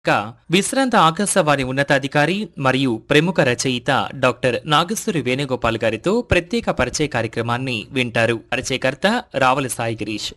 గా విశ్రాంత ఆకాశవాణి ఉన్నతాధికారి మరియు ప్రముఖ రచయిత డాక్టర్ నాగేశ్వరి వేణుగోపాల్ గారితో ప్రత్యేక పరిచయ కార్యక్రమాన్ని వింటారు పరిచయకర్త రావల సాయి గిరీష్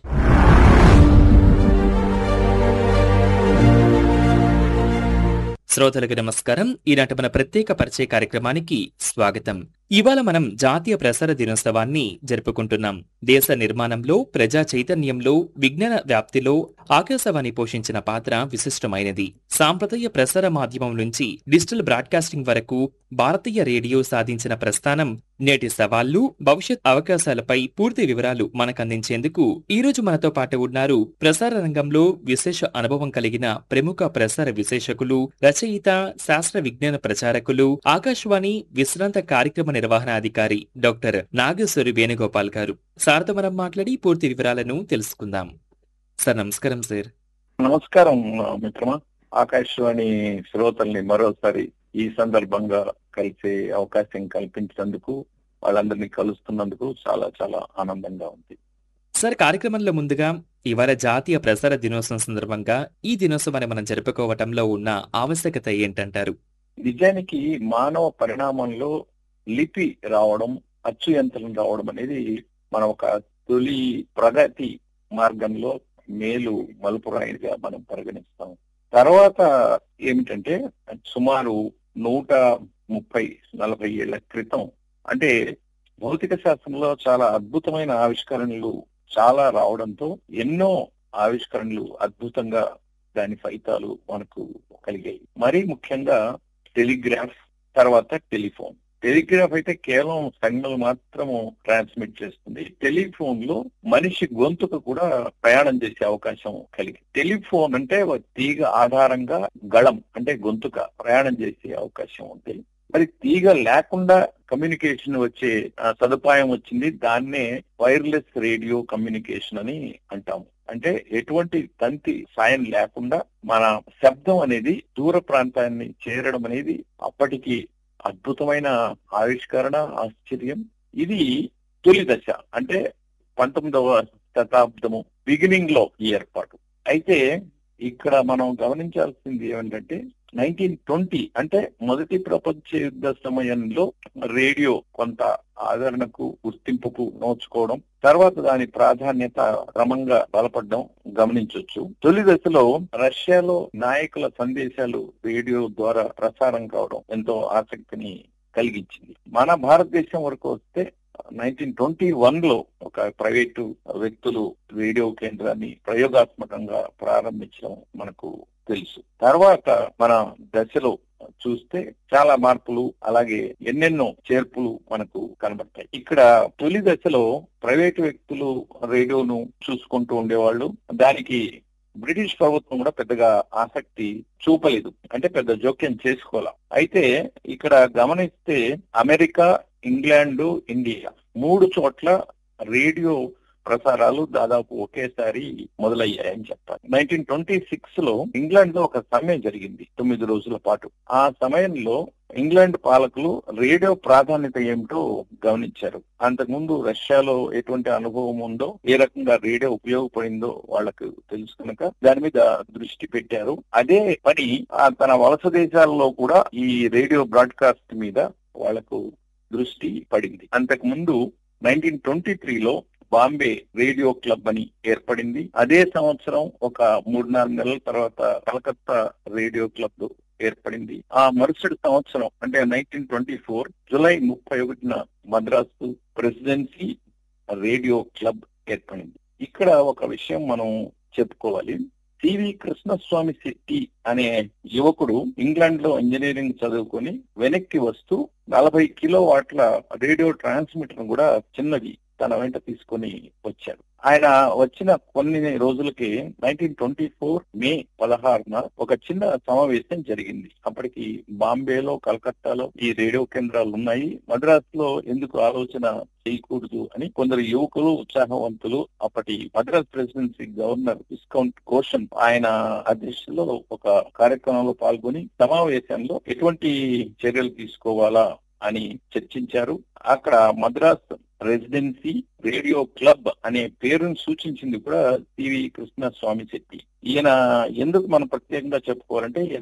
శ్రోతలకు నమస్కారం ఈనాటి మన ప్రత్యేక పరిచయ కార్యక్రమానికి స్వాగతం ఇవాళ మనం జాతీయ ప్రసార దినోత్సవాన్ని జరుపుకుంటున్నాం దేశ నిర్మాణంలో ప్రజా చైతన్యంలో విజ్ఞాన వ్యాప్తిలో ఆకాశవాణి పోషించిన పాత్ర విశిష్టమైనది సాంప్రదాయ ప్రసార మాధ్యమం నుంచి డిజిటల్ బ్రాడ్కాస్టింగ్ వరకు భారతీయ రేడియో సాధించిన ప్రస్థానం నేటి సవాళ్లు భవిష్యత్ అవకాశాలపై పూర్తి వివరాలు మనకందించేందుకు ఈ రోజు మనతో పాటు ఉన్నారు ప్రసార రంగంలో విశేష అనుభవం కలిగిన ప్రముఖ ప్రసార విశేషకులు రచయిత శాస్త్ర విజ్ఞాన ప్రచారకులు ఆకాశవాణి విశ్రాంత కార్యక్రమ నిర్వహణాధికారి డాక్టర్ నాగేశ్వరి వేణుగోపాల్ గారు సార్తో మనం మాట్లాడి పూర్తి వివరాలను తెలుసుకుందాం సార్ నమస్కారం సార్ నమస్కారం మిత్రమా ఆకాశవాణి శ్రోతల్ని మరోసారి ఈ సందర్భంగా కలిసే అవకాశం కల్పించినందుకు వాళ్ళందరినీ కలుస్తున్నందుకు చాలా చాలా ఆనందంగా ఉంది సార్ కార్యక్రమంలో ముందుగా ఇవాళ జాతీయ ప్రసార దినోత్సవం సందర్భంగా ఈ దినోత్సవాన్ని మనం జరుపుకోవటంలో ఉన్న ఆవశ్యకత ఏంటంటారు నిజానికి మానవ పరిణామంలో లిపి రావడం అచ్చు యంత్రం రావడం అనేది మన ఒక తొలి ప్రగతి మార్గంలో మేలు మలుపురాయిగా మనం పరిగణిస్తాం తర్వాత ఏమిటంటే సుమారు నూట ముప్పై నలభై ఏళ్ల క్రితం అంటే భౌతిక శాస్త్రంలో చాలా అద్భుతమైన ఆవిష్కరణలు చాలా రావడంతో ఎన్నో ఆవిష్కరణలు అద్భుతంగా దాని ఫలితాలు మనకు కలిగాయి మరీ ముఖ్యంగా టెలిగ్రాఫ్ తర్వాత టెలిఫోన్ టెలిగ్రాఫ్ అయితే కేవలం సంజ్ఞలు మాత్రము ట్రాన్స్మిట్ చేస్తుంది టెలిఫోన్ లో మనిషి గొంతుకు కూడా ప్రయాణం చేసే అవకాశం కలిగి టెలిఫోన్ అంటే ఒక తీగ ఆధారంగా గళం అంటే గొంతుక ప్రయాణం చేసే అవకాశం ఉంది మరి తీగ లేకుండా కమ్యూనికేషన్ వచ్చే ఆ, సదుపాయం వచ్చింది దాన్నే వైర్లెస్ రేడియో కమ్యూనికేషన్ అని అంటాము అంటే ఎటువంటి తంతి సాయం లేకుండా మన శబ్దం అనేది దూర ప్రాంతాన్ని చేరడం అనేది అప్పటికి అద్భుతమైన ఆవిష్కరణ ఆశ్చర్యం ఇది తొలి దశ అంటే పంతొమ్మిదవ శతాబ్దము బిగినింగ్ లో ఈ ఏర్పాటు అయితే ఇక్కడ మనం గమనించాల్సింది ఏమిటంటే నైన్టీన్ ట్వంటీ అంటే మొదటి ప్రపంచ యుద్ధ సమయంలో రేడియో కొంత ఆదరణకు గుర్తింపుకు నోచుకోవడం తర్వాత దాని ప్రాధాన్యత క్రమంగా బలపడడం గమనించవచ్చు తొలి దశలో రష్యాలో నాయకుల సందేశాలు రేడియో ద్వారా ప్రసారం కావడం ఎంతో ఆసక్తిని కలిగించింది మన భారతదేశం వరకు వస్తే నైన్టీన్ ట్వంటీ వన్ లో ఒక ప్రైవేటు వ్యక్తులు రేడియో కేంద్రాన్ని ప్రయోగాత్మకంగా ప్రారంభించడం మనకు తెలుసు తర్వాత మన దశలో చూస్తే చాలా మార్పులు అలాగే ఎన్నెన్నో చేర్పులు మనకు కనబడతాయి ఇక్కడ తొలి దశలో ప్రైవేటు వ్యక్తులు రేడియోను చూసుకుంటూ ఉండేవాళ్ళు దానికి బ్రిటిష్ ప్రభుత్వం కూడా పెద్దగా ఆసక్తి చూపలేదు అంటే పెద్ద జోక్యం చేసుకోవాల అయితే ఇక్కడ గమనిస్తే అమెరికా ఇంగ్లాండ్ ఇండియా మూడు చోట్ల రేడియో ప్రసారాలు దాదాపు ఒకేసారి మొదలయ్యాయని చెప్పాలి నైన్టీన్ ట్వంటీ సిక్స్ లో ఇంగ్లాండ్ లో ఒక సమ్మె జరిగింది తొమ్మిది రోజుల పాటు ఆ సమయంలో ఇంగ్లాండ్ పాలకులు రేడియో ప్రాధాన్యత ఏమిటో గమనించారు అంతకుముందు రష్యాలో ఎటువంటి అనుభవం ఉందో ఏ రకంగా రేడియో ఉపయోగపడిందో వాళ్ళకు తెలుసు కనుక దాని మీద దృష్టి పెట్టారు అదే పని ఆ తన వలస దేశాల్లో కూడా ఈ రేడియో బ్రాడ్కాస్ట్ మీద వాళ్లకు దృష్టి పడింది అంతకు ముందు నైన్టీన్ ట్వంటీ త్రీలో బాంబే రేడియో క్లబ్ అని ఏర్పడింది అదే సంవత్సరం ఒక మూడు నాలుగు నెలల తర్వాత కలకత్తా రేడియో క్లబ్ ఏర్పడింది ఆ మరుసటి సంవత్సరం అంటే నైన్టీన్ ట్వంటీ ఫోర్ జులై ముప్పై ఒకటిన మద్రాసు ప్రెసిడెన్సీ రేడియో క్లబ్ ఏర్పడింది ఇక్కడ ఒక విషయం మనం చెప్పుకోవాలి సివి కృష్ణస్వామి శెట్టి అనే యువకుడు ఇంగ్లాండ్ లో ఇంజనీరింగ్ చదువుకొని వెనక్కి వస్తూ నలభై కిలో వాట్ల రేడియో ట్రాన్స్మిటర్ కూడా చిన్నది తన వెంట తీసుకొని వచ్చాడు ఆయన వచ్చిన కొన్ని రోజులకి నైన్టీన్ ట్వంటీ ఫోర్ మే పదహారున ఒక చిన్న సమావేశం జరిగింది అప్పటికి బాంబేలో కలకత్తాలో ఈ రేడియో కేంద్రాలు ఉన్నాయి మద్రాస్ లో ఎందుకు ఆలోచన చేయకూడదు అని కొందరు యువకులు ఉత్సాహవంతులు అప్పటి Madras presidency governor viscount Goschen ఆయన అధ్యక్షతలో ఒక కార్యక్రమంలో పాల్గొని సమావేశంలో ఎటువంటి చర్యలు తీసుకోవాలా అని చర్చించారు అక్కడ మద్రాస్ రెసిడెన్సీ రేడియో క్లబ్ అనే పేరును సూచించింది కూడా సివి కృష్ణ స్వామి శెట్టి ఈయన ఎందుకు మనం ప్రత్యేకంగా చెప్పుకోవాలంటే ఈయన